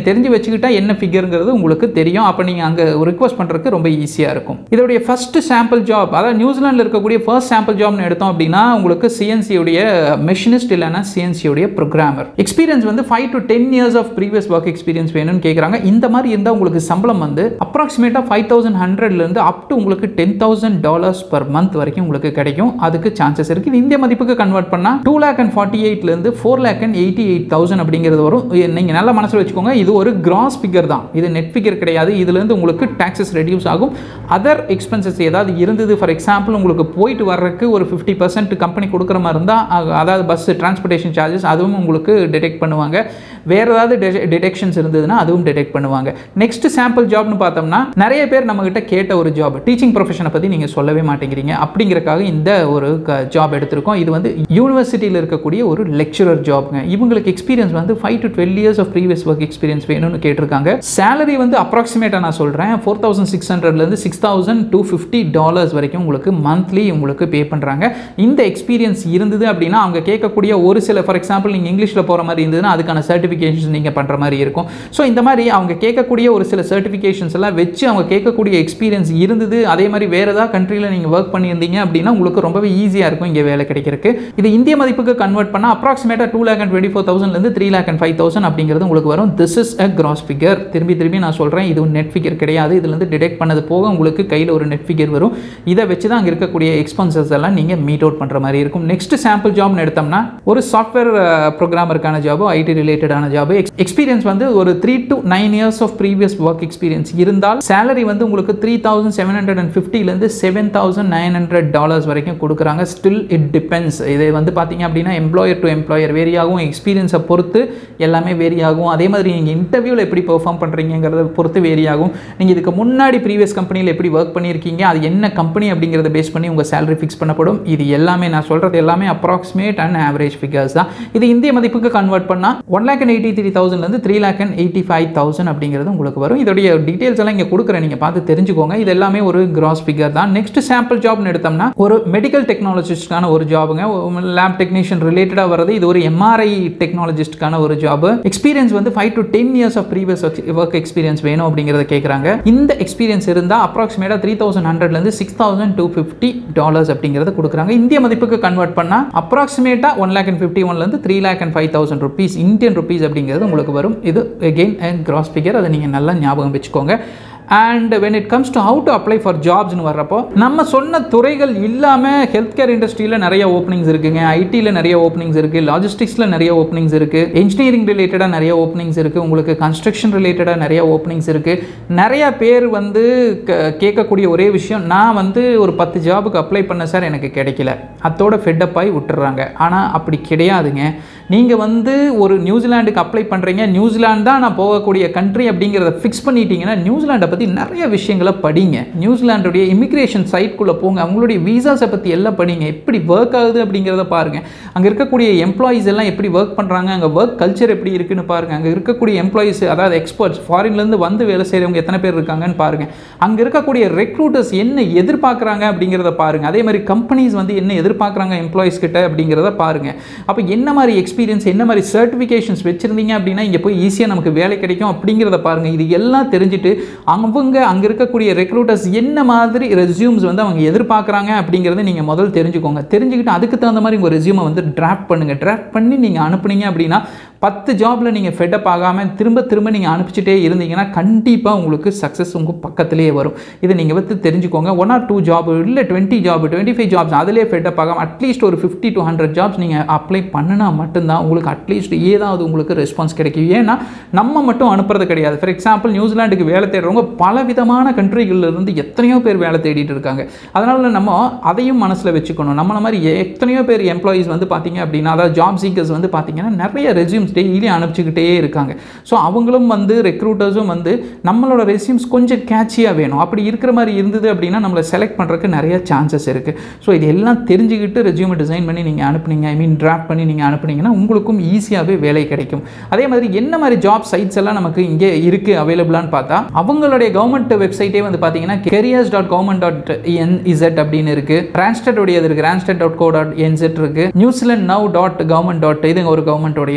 வச்சுக்கிட்டா என்ன ஃபிகருங்கிறது உங்களுக்கு தெரியும் அப்போ நீங்கள் அங்கே ரிக்வஸ்ட் பண்ணுறதுக்கு ரொம்ப ஈஸியாக இருக்கும் இதோடைய ஃபர்ஸ்ட் சாம்பிள் ஜாப் அதாவது நியூசிலாண்டில் இருக்கக்கூடிய ஃபர்ஸ்ட் சாம்பிள் ஜாப்னு எடுத்தோம் அப்படின்னா உங்களுக்கு சிஎன்சியுடைய மெஷினிஸ்ட் இல்லைனா சிஎன்சியுடைய ப்ரோக்ராமர் எக்ஸ்பீரியன்ஸ் வந்து five to ten years of previous work experience வேணும்னு கேட்குறாங்க இந்த மாதிரி இருந்தால் உங்களுக்கு சம்பளம் வந்து அப்ராக்சிமேட்டாக ஃபைவ் தௌசண்ட் ஹண்ட்ரட்லேருந்து அப் டு உங்களுக்கு ten thousand dollars per month வரைக்கும் உங்களுக்கு கிடைக்கும் அதுக்கு சான்சஸ் இருக்குது இது இந்திய மதிப்புக்கு கன்வெர்ட் பண்ணால் டூ லேக் அண்ட் ஃபார்ட்டி எயிட்லேருந்து four lakh and eighty eight thousand அப்படிங்கிறது வரும் நீங்கள் நல்ல மனசில் வச்சுக்கோங்க இது ஒரு கிராஸ் ஃபிகர் தான் இது நெட் ஃபிகர் கிடையாது இதுலேருந்து உங்களுக்கு டாக்ஸஸ் ரெடியூஸ் ஆகும் அதர் எக்ஸ்பென்சஸ் ஏதாவது இருந்தது ஃபார் எக்ஸாம்பிள் உங்களுக்கு போயிட்டு வர்றதுக்கு ஒரு ஃபிஃப்டி பர்சன்ட் கம்பெனி கொடுக்குற மாதிரி இருந்தால் அதாவது பஸ் டிரான்ஸ்போர்ட்டேஷன் சார்ஜஸ் அதுவும் உங்களுக்கு டிடெக்ட் பண்ணுவாங்க வேறு ஏதாவது டிடெக்ஷன்ஸ் இருந்ததுன்னா அதுவும் டிடெக்ட் பண்ணுவாங்க நெக்ஸ்ட் சாம்பிள் ஜாப்னு பார்த்தோம்னா நிறைய பேர் நம்மகிட்ட கேட்ட ஒரு ஜாப் டீச்சிங் ப்ரொஃபஷனை பற்றி நீங்கள் சொல்லவே மாட்டேங்கிறீங்க அப்படிங்கிறக்காக இந்த ஒரு ஜாப் எடுத்திருக்கோம் இது வந்து யூனிவர்சிட்டியில் இருக்கக்கூடிய ஒரு லெக்சரர் ஜாப்ங்க இவங்களுக்கு எக்ஸ்பீரியன்ஸ் வந்து five to twelve years of previous work experience வேணும்னு கேட்டிருக்காங்க சேலரி வந்து அப்ராக்சிமேட்டாக நான் சொல்கிறேன் ஃபோர் தௌசண்ட் சிக்ஸ் ஹண்ட்ரட்லேருந்து six thousand two fifty dollars வரைக்கும் உங்களுக்கு மந்த்லி உங்களுக்கு பே பண்ணுறாங்க இந்த எக்ஸ்பீரியன்ஸ் இருந்தது அப்படின்னா அவங்க கேட்கக்கூடிய ஒரு சில ஃபார் எக்ஸாம்பிள் நீங்கள் இங்கிலீஷில் போகிற மாதிரி இருந்ததுன்னா அதுக்கான சர்டிஃபிகேஷன்ஸ் நீங்கள் பண்ணுற மாதிரி இருக்கும் ஸோ இந்த மாதிரி அவங்க கேட்கக்கூடிய ஒரு சில சர்டிஃபிகேஷன்ஸ் எல்லாம் வச்சு அவங்க கேட்கக்கூடிய எக்ஸ்பீரியன்ஸ் இருந்தது அதே மாதிரி வேறு ஏதாவது கண்ட்ரியில் நீங்கள் ஒர்க் பண்ணியிருந்தீங்க அப்படின்னா உங்களுக்கு ரொம்பவே ஈஸியாக இருக்கும் இங்கே வேலை கிடைக்கிறதுக்கு இது இந்திய மதிப்புக்கு கன்வெர்ட் பண்ணால் அப்ராக்சிமேட்டாக two lakh and twenty four தௌசண்ட்லேருந்து three lakh and five thousand அப்படிங்கிறது உங்களுக்கு வரும் this is a gross figure திரும்பி திரும்பி நான் சொல்கிறேன் இது நெட் ஃபிகர் கிடையாது இதுலேருந்து டிடெக்ட் பண்ணது போக உங்களுக்கு கையில் ஒரு நெட் ஃபிகர் வரும் இதை வச்சு தான் அங்கே இருக்கக்கூடிய எக்ஸ்பென்சஸ் எல்லாம் நீங்கள் மீட் அவுட் பண்ணுற மாதிரி இருக்கும் நெக்ஸ்ட் சாம்பிள் ஜாப்னு எடுத்தோம்னா ஒரு சாஃப்ட்வேர் ப்ரோக்ராமருக்கான ஜாபோ ஐடி ரிலேட்டடான ஜாபோ எக்ஸ்பீரியன்ஸ் வந்து ஒரு three to nine years of previous work experience இருந்தால் சேலரி வந்து உங்களுக்கு three thousand seven hundred and ஃபிஃப்டிலேருந்து seven thousand nine hundred dollars வரைக்கும் கொடுக்குறாங்க ஸ்டில் இட் டிபெண்ட்ஸ் இது வந்து பார்த்தீங்க அப்படின்னா எம்ப்ளாயர் டு எம்ப்ளாயர் வேரி ஆகும் எக்ஸ்பீரியன்ஸை பொறுத்து எல்லாமே வேரி ஆகும் அதே மாதிரி நீங்கள் இன்டர்வியூவில் எப்படி பெர்ஃபார்ம் பண்ணுறீங்கிறத பொறுத்து வேரி ஆகும் நீங்கள் இதுக்கு முன்னாடி ப்ரீவியஸ் கம்பெனியில் எப்படி ஒர்க் பண்ணியிருக்கீங்க அது என்ன கம்பெனி அப்படிங்கிறத பேஸ் பண்ணி உங்கள் சேலரி ஃபிக்ஸ் பண்ணப்படும் இது எல்லாமே நான் சொல்கிறது எல்லாமே அப்ராக்சிமேட் அண்ட் ஆவரேஜ் ஃபிகர்ஸ் தான் இது இந்திய மதிப்புக்கு கன்வெர்ட் பண்ணால் one lakh and eighty three தௌசண்ட்லேருந்து three lakh and eighty five thousand அப்படிங்கிறது உங்களுக்கு வரும் இதோடைய டீட்டெயில்ஸ் எல்லாம் இங்கே கொடுக்குறேன் நீங்கள் பார்த்து தெரிஞ்சுக்கோங்க இது எல்லாமே ஒரு கிராஸ் ஃபிகர் தான் நெக்ஸ்ட் சாம்பிள் ஜாப்னு எடுத்தோம்னா ஒரு மெடிக்கல் டெக்னாலஜிஸ்ட்கான ஒரு ஜாபுங்க லேப் டெக்னீஷியன் ரிலேட்டடாக வர்றது இது ஒரு எம்ஆர்ஐ டெக்னாலஜிஸ்ட்கான ஒரு ஜாப் எக்ஸ்பீரியன்ஸ் வந்து five to ten years of previous work experience வேணும் அப்படிங்கிறத கேட்குறாங்க இந்த எக்ஸ்பீரியன்ஸ் இருந்தால் அப்ராக்சிமேட்டாக த்ரீ தௌசண்ட் ஹண்ட்ரட்லேருந்து six thousand two fifty dollars அப்படிங்கிறத கொடுக்குறாங்க இந்திய மதிப்புக்கு கன்வெர்ட் பண்ணால் அப்ராக்சிமேட்டாக ஒன் லேக் அண்ட் ஃபிஃப்டி ஒன்லேருந்து three lakh and five thousand rupees Indian rupees அப்படிங்கிறது உங்களுக்கு வரும் இது அகெயின் அண்ட் கிராஸ் ஃபிகர் அதை நீங்கள் நல்லா ஞாபகம் வச்சுக்கோங்க and when it comes to how to apply for ஜாப்ஸ்னு வர்றப்போ நம்ம சொன்ன துறைகள் இல்லாமல் ஹெல்த் கேர் இண்டஸ்ட்ரியில் நிறைய ஓப்பனிங்ஸ் இருக்குங்க ஐடியில் நிறைய ஓப்பனிங்ஸ் இருக்குது லாஜிஸ்டிக்ஸில் நிறைய ஓப்பனிங்ஸ் இருக்குது இன்ஜினியரிங் ரிலேட்டடாக நிறைய ஓப்பனிங்ஸ் இருக்குது உங்களுக்கு கன்ஸ்ட்ரக்ஷன் ரிலேட்டடாக நிறைய ஓப்பனிங்ஸ் இருக்குது நிறைய பேர் வந்து கேட்கக்கூடிய ஒரே விஷயம் நான் வந்து ஒரு பத்து ஜாபுக்கு அப்ளை பண்ண சார் எனக்கு கிடைக்கல அத்தோட ஃபெட்டப் ஆகி விட்டுறாங்க ஆனால் அப்படி கிடையாதுங்க நீங்கள் வந்து ஒரு நியூசிலாண்டுக்கு அப்ளை பண்ணுறீங்க நியூசிலாந்து தான் நான் போகக்கூடிய கண்ட்ரி அப்படிங்கிறத ஃபிக்ஸ் பண்ணிட்டீங்கன்னா நியூசிலாண்டை பற்றி நிறைய விஷயங்களை படிங்க நியூசிலாண்டுடைய இமிக்ரேஷன் சைட்குள்ளே போங்க அவங்களுடைய வீசாஸை பற்றி எல்லாம் படிங்க எப்படி ஒர்க் ஆகுது அப்படிங்கிறத பாருங்கள் அங்கே இருக்கக்கூடிய எம்ப்ளாயீஸ் எல்லாம் எப்படி ஒர்க் பண்ணுறாங்க அங்கே ஒர்க் கல்ச்சர் எப்படி இருக்குன்னு பாருங்கள் அங்கே இருக்கக்கூடிய எம்ப்ளாயீஸ் அதாவது எக்ஸ்பர்ட்ஸ் ஃபாரின்லேருந்து வந்து வேலை செய்கிறவங்க எத்தனை பேர் இருக்காங்கன்னு பாருங்கள் அங்கே இருக்கக்கூடிய ரெக்ரூட்டர்ஸ் என்ன எதிர்பார்க்குறாங்க அப்படிங்கிறத பாருங்கள் அதே மாதிரி கம்பெனிஸ் வந்து என்ன எதிர்பார்க்குறாங்க எம்ப்ளாயீஸ் கிட்ட அப்படிங்கிறத பாருங்கள் அப்போ என்ன மாதிரி எக்ஸ்பீரியன்ஸ் என்ன மாதிரி சர்டிஃபிகேஷன்ஸ் வச்சுருந்தீங்க அப்படின்னா இங்கே போய் ஈஸியாக நமக்கு வேலை கிடைக்கும் அப்படிங்கிறத பாருங்கள் இது எல்லாம் தெரிஞ்சுட்டு அவங்க அங்கே இருக்கக்கூடிய ரெக்ரூட்டர்ஸ் என்ன மாதிரி ரெஸ்யூம்ஸ் வந்து அவங்க எதிர்பார்க்குறாங்க அப்படிங்கிறத நீங்கள் முதல் தெரிஞ்சுக்கோங்க தெரிஞ்சுக்கிட்டு அதுக்கு தகுந்த மாதிரி உங்கள் ரெஸ்யூமை வந்து டிராஃப்ட் பண்ணுங்கள் டிராஃப்ட் பண்ணி நீங்கள் அனுப்புனீங்க அப்படின்னா பத்து ஜாபில் நீங்கள் ஃபெட்டப் ஆகாமல் திரும்ப திரும்ப நீங்கள் அனுப்பிச்சிட்டே இருந்தீங்கன்னா கண்டிப்பாக உங்களுக்கு சக்ஸஸ் உங்கள் பக்கத்திலேயே வரும் இதை நீங்கள் வந்து தெரிஞ்சுக்கோங்க ஒன் ஆர் டூ ஜாப் இல்லை twenty job twenty five jobs அதிலே ஃபெட்டப் ஆகாமல் அட்லீஸ்ட் ஒரு ஃபிஃப்டி டு ஹண்ட்ரட் ஜாப்ஸ் நீங்கள் அப்ளை பண்ணினா மட்டும்தான் உங்களுக்கு அட்லீஸ்ட் ஏதாவது உங்களுக்கு ரெஸ்பான்ஸ் கிடைக்கும் ஏன்னா நம்ம மட்டும் அனுப்புறது கிடையாது ஃபார் எக்ஸாம்பிள் நியூசிலாண்டுக்கு வேலை தேடுறவங்க பல விதமான கண்ட்ரிகளில் இருந்து எத்தனையோ பேர் வேலை தேடிட்டு இருக்காங்க அதனால் நம்ம அதையும் மனசில் வச்சுக்கணும் நம்மள மாதிரி எத்தனையோ பேர் எம்ப்ளாயீஸ் வந்து பார்த்தீங்க அப்படின்னா அதாவது ஜாப் சீக்கர்ஸ் வந்து பார்த்தீங்கன்னா நிறைய ரெஸ்யூம்ஸ் டெய்லி அனுப்பிச்சிக்கிட்டே இருக்காங்க ஸோ அவங்களும் வந்து ரெக்ரூட்டர்ஸும் வந்து நம்மளோட ரெஸ்யூம்ஸ் கொஞ்சம் கேட்சியாக வேணும் அப்படி இருக்கிற மாதிரி இருந்தது அப்படின்னா நம்மளை செலக்ட் பண்ணுறதுக்கு நிறைய சான்சஸ் இருக்குது ஸோ இது எல்லாம் தெரிஞ்சுக்கிட்டு ரெஸ்யூமை டிசைன் பண்ணி நீங்கள் அனுப்புனீங்க ஐ மீன் டிராஃப்ட் பண்ணி நீங்கள் அனுப்புனீங்கன்னா உங்களுக்கும் ஈஸியாகவே வேலை கிடைக்கும் அதே மாதிரி என்ன மாதிரி ஜாப் சைட்ஸ் எல்லாம் நமக்கு இங்கே இருக்குது அவைலபிளான்னு பார்த்தா அவங்களுடைய கவர்மெண்ட் வெப்சைட்டே வந்து பார்த்தீங்கன்னா careers dot government dot N Z அப்படின்னு இருக்குது ரான்ஸ்டட் உடையது இருக்குது ரான்ஸ்டட் டாட் கோ டாட் என்செட் இருக்குது New Zealand now dot government dot இது ஒரு கவர்மெண்ட்டோடைய கவர்மெண்ட்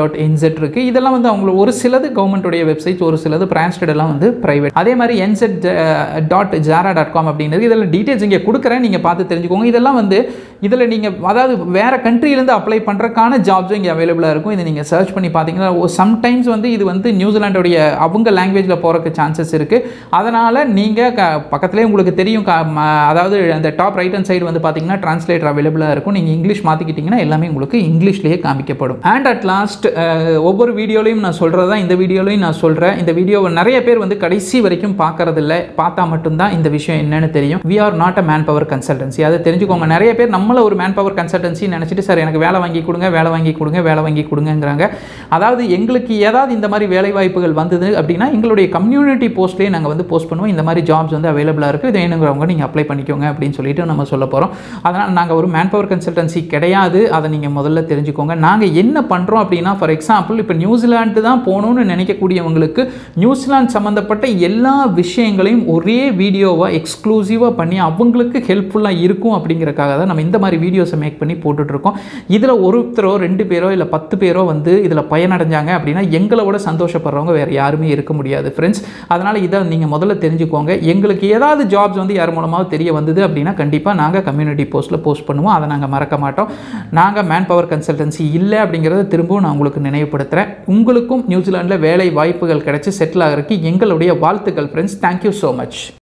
டாட் என்செட் இருக்குது இதெல்லாம் வந்து அவங்களோட ஒரு சிலது கவர்மெண்ட்டுடைய வெப்சைட்ஸ் ஒரு சிலது பிரான்ஸ்டட் எல்லாம் வந்து ப்ரைவேட் அதே மாதிரி N Z dot Jora dot com அப்படின்றது இதில் டீட்டெயில்ஸ் இங்கே கொடுக்குறேன் நீங்கள் பார்த்து தெரிஞ்சுக்கோங்க இதெல்லாம் வந்து இதில் நீங்கள் அதாவது வேறு கண்ட்ரியிலேருந்து அப்ளை பண்ணுறக்கான ஜாப்ஸும் இங்கே அவைலபிளாக இருக்கும் இதை நீங்கள் சர்ச் பண்ணி பார்த்தீங்கன்னா சம்டைம்ஸ் வந்து இது வந்து நியூசிலாண்டோடைய அவங்க லாங்குவேஜில் போகிறக்கு சான்சஸ் இருக்குது அதனால் நீங்கள் க பக்கத்துலேயே உங்களுக்கு தெரியும் க- ம- அதாவது அந்த டாப் ரைட் ஹேண்ட் சைடு வந்து பார்த்தீங்கன்னா டிரான்ஸ்லேட்டர் அவைலபிளாக இருக்கும் நீங்கள் இங்கிலீஷ் மாற்றிக்கிட்டிங்கன்னா எல்லாமே உங்களுக்கு இங்கிலீஷ்லேயே காமிக்கப்படும் அண்ட் அட் லாஸ்ட் ஒவ்வொரு வீடியோலையும் நான் சொல்கிறது தான் இந்த வீடியோலையும் நான் சொல்கிறேன் இந்த வீடியோவை நிறைய பேர் வந்து கடைசி வரைக்கும் பார்க்கறதில்ல பார்த்தா மட்டும்தான் இந்த விஷயம் என்னன்னு தெரியும் we are not a man power consultancy அதை தெரிஞ்சுக்கோங்க நிறைய பேர் நம்மள ஒரு மேன் பவர் கன்சல்டன்சி நினச்சிட்டு சார் எனக்கு வேலை வாங்கி கொடுங்க வேலை வாங்கி கொடுங்க வேலை வாங்கி கொடுங்கங்கிறாங்க அதாவது எங்களுக்கு ஏதாவது இந்த மாதிரி வேலை வாய்ப்புகள் வந்தது அப்படின்னா எங்களுடைய கம்யூனிட்டி போஸ்ட்லேயே நாங்கள் வந்து போஸ்ட் பண்ணுவோம் இந்த மாதிரி ஜாப்ஸ் வந்து அவைலபிளாக இருக்குது இது வேணுங்கிறவங்க நீங்கள் அப்ளை பண்ணிக்கோங்க அப்படின்னு சொல்லிட்டு நம்ம சொல்ல போகிறோம் அதனால் நாங்கள் ஒரு மேன் பவர் கன்சல்டன்சி கிடையாது அதை நீங்கள் முதல்ல தெரிஞ்சுக்கோங்க நாங்கள் என்ன பண்ணுறோம் அப்படின்னா ஃபார் எக்ஸாம்பிள் இப்போ நியூசிலாந்து தான் போகணும்னு நினைக்கக்கூடியவங்களுக்கு நியூசிலாந்து சம்மந்தப்பட்ட எல்லா விஷயங்களையும் ஒரே வீடியோவாக எக்ஸ்க்ளூசிவாக பண்ணி அவங்களுக்கு ஹெல்ப்ஃபுல்லாக இருக்கும் அப்படிங்கிறக்காக தான் நம்ம இந்த மாதிரி வீடியோஸை மேக் பண்ணி போட்டுட்ருக்கோம் இதில் ஒருத்தரோ ரெண்டு பேரோ இல்லை பத்து பேரோ வந்து இதில் பயனடைஞ்சாங்க அப்படின்னா எங்களை விட சந்தோஷப்படுறவங்க வேறு யாருமே இருக்க முடியாது ஃப்ரெண்ட்ஸ் அதனால் இதை நீங்கள் முதல்ல தெரிஞ்சுக்கோங்க எங்களுக்கு ஏதாவது ஜாப்ஸ் வந்து யார் மூலமாக தெரிய வந்தது அப்படின்னா கண்டிப்பாக நாங்கள் கம்யூனிட்டி போஸ்ட்டில் போஸ்ட் பண்ணுவோம் அதை நாங்கள் மறக்க மாட்டோம் நாங்கள் மேன் பவர் கன்சல்டன்சி இல்லை அப்படிங்கிறத திரும்பவும் நான் உங்களுக்கு நினைவுபடுத்துகிறேன் உங்களுக்கும் நியூசிலாண்டில் வேலை வாய்ப்புகள் கிடைச்சி செட்டில் ஆகிறதுக்கு எங்களுடைய வாழ்த்துக்கள் ஃப்ரெண்ட்ஸ் தேங்க்யூ ஸோ மச்